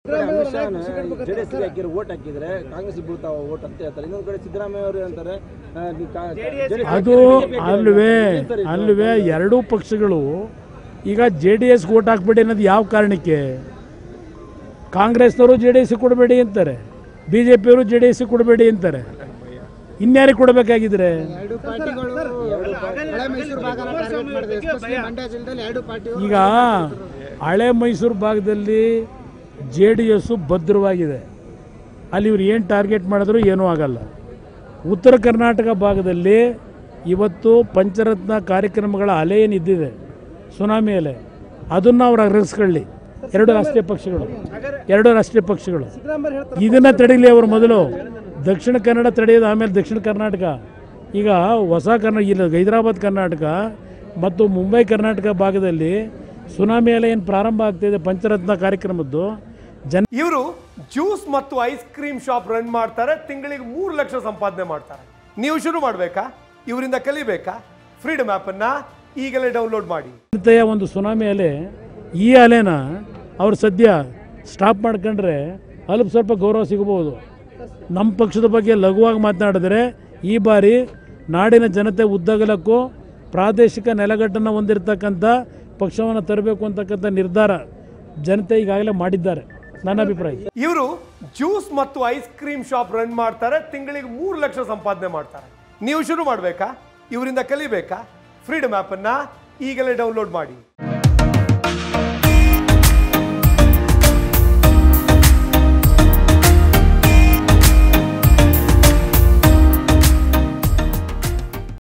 Amit Shah JDS ಹಾಕಿರೋ vote ಹಾಕಿದ್ರೆ Congress ಬೀಳ್ತಾವ vote ಅಂತ ಹೇಳ್ತಾರೆ ಇನ್ನೊಂದ್ ಕಡೆ ಸಿದ್ದರಾಮಯ್ಯ ಅವರು ಹೇಳ್ತಾರೆ ಆ, ನೀವು ಕಾ- JDS ಅದು ಅಲ್ವೇ ಅಲ್ವೇ ಎರಡೂ ಪಕ್ಷಗಳು ಈಗ ಜೆ ಡಿ ಎಸ್ ಓಟ್ ಹಾಕ್ಬೇಡಿ ಅನ್ನೋದು ಯಾವ ಕಾರಣಕ್ಕೆ ಕಾಂಗ್ರೆಸ್ನವರು ಜೆ ಡಿ ಎಸ್ ಕೊಡಬೇಡಿ ಅಂತಾರೆ ಬಿ ಜೆ ಪಿಯವರು ಜೆ ಡಿ ಎಸ್ ಕೊಡಬೇಡಿ ಅಂತಾರೆ ಇನ್ಯಾರಿಗೆ ಕೊಡಬೇಕಾಗಿದ್ರೆ ಎರಡು ಪಾರ್ಟಿಗಳು ಹಳೆ ಮೈಸೂರು ಭಾಗನ ಟಾರ್ಗೆಟ್ ಮಾಡಿದೆ ಎಸ್ಪೆಷಲಿ ಮಂಡ್ಯ ಜಿಲ್ಲೆಯಲ್ಲಿ ಎರಡು ಪಾರ್ಟಿ ಈಗ ಹಳೆ ಮೈಸೂರು ಭಾಗದಲ್ಲಿ ಜೆ ಡಿ ಎಸ್ಸು ಭದ್ರವಾಗಿದೆ ಅಲ್ಲಿ ಇವ್ರು ಏನು ಟಾರ್ಗೆಟ್ ಮಾಡಿದ್ರು ಏನೂ ಆಗಲ್ಲ ಉತ್ತರ ಕರ್ನಾಟಕ ಭಾಗದಲ್ಲಿ ಇವತ್ತು ಪಂಚರತ್ನ ಕಾರ್ಯಕ್ರಮಗಳ ಅಲೆ ಏನಿದ್ದಿದೆ ಸುನಾಮಿ ಅಲೆ ಅದನ್ನು ಅವ್ರು ಅರಗಿಸ್ಕೊಳ್ಳಿ ಎರಡು ರಾಷ್ಟ್ರೀಯ ಪಕ್ಷಗಳು ಎರಡು ರಾಷ್ಟ್ರೀಯ ಪಕ್ಷಗಳು ಇದನ್ನು ತಡೀಲಿ ಅವರು ಮೊದಲು ದಕ್ಷಿಣ ಕನ್ನಡ ತಡೆಯೋದು ಆಮೇಲೆ ದಕ್ಷಿಣ ಕರ್ನಾಟಕ ಈಗ ಹೊಸ ಕರ್ನಾಟಕ ಇಲ್ಲ ಹೈದರಾಬಾದ್ ಕರ್ನಾಟಕ ಮತ್ತು ಮುಂಬೈ ಕರ್ನಾಟಕ ಭಾಗದಲ್ಲಿ ಸುನಾಮಿ ಅಲೆ ಏನು ಪ್ರಾರಂಭ ಆಗ್ತಿದೆ ಪಂಚರತ್ನ ಕಾರ್ಯಕ್ರಮದ್ದು ಜನ ಇವರು ಜ್ಯೂಸ್ ಮತ್ತು ಐಸ್ ಕ್ರೀಮ್ ಶಾಪ್ ರನ್ ಮಾಡ್ತಾರೆ ತಿಂಗಳಿಗೆ ಮೂರು ಲಕ್ಷ ಸಂಪಾದನೆ ಮಾಡ್ತಾರೆ ನೀವು ಶುರು ಮಾಡಬೇಕಾ ಇವರಿಂದ ಕಲಿಬೇಕಾ ಫ್ರೀಡಮ್ ಅನ್ನ ಈಗಲೇ ಡೌನ್ಲೋಡ್ ಮಾಡಿ ಜನತೆಯ ಒಂದು ಸುನಾಮಿ ಅಲೆ ಈ ಅಲೆನ ಅವ್ರು ಸದ್ಯ ಸ್ಟಾಪ್ ಮಾಡ್ಕೊಂಡ್ರೆ ಅಲ್ಪ ಸ್ವಲ್ಪ ಗೌರವ ಸಿಗಬಹುದು ನಮ್ಮ ಪಕ್ಷದ ಬಗ್ಗೆ ಲಘುವಾಗಿ ಮಾತನಾಡಿದ್ರೆ ಈ ಬಾರಿ ನಾಡಿನ ಜನತೆ ಉದ್ದಗಲಕ್ಕೂ ಪ್ರಾದೇಶಿಕ ನೆಲೆಗಟ್ಟನ್ನು ಹೊಂದಿರತಕ್ಕಂಥ ಪಕ್ಷವನ್ನು ತರಬೇಕು ಅಂತಕ್ಕಂಥ ನಿರ್ಧಾರ ಜನತೆ ಈಗಾಗಲೇ ಮಾಡಿದ್ದಾರೆ ನನ್ನ ಅಭಿಪ್ರಾಯ ಇವರು ಜ್ಯೂಸ್ ಮತ್ತು ಐಸ್ ಕ್ರೀಮ್ ಶಾಪ್ ರನ್ ಮಾಡ್ತಾರೆ ತಿಂಗಳಿಗೆ ಮೂರು ಲಕ್ಷ ಸಂಪಾದನೆ ಮಾಡ್ತಾರೆ ನೀವು ಶುರು ಮಾಡಬೇಕಾ ಇವರಿಂದ ಕಲಿಬೇಕಾ ಫ್ರೀಡಮ್ ಅನ್ನ ಈಗಲೇ ಡೌನ್ಲೋಡ್ ಮಾಡಿ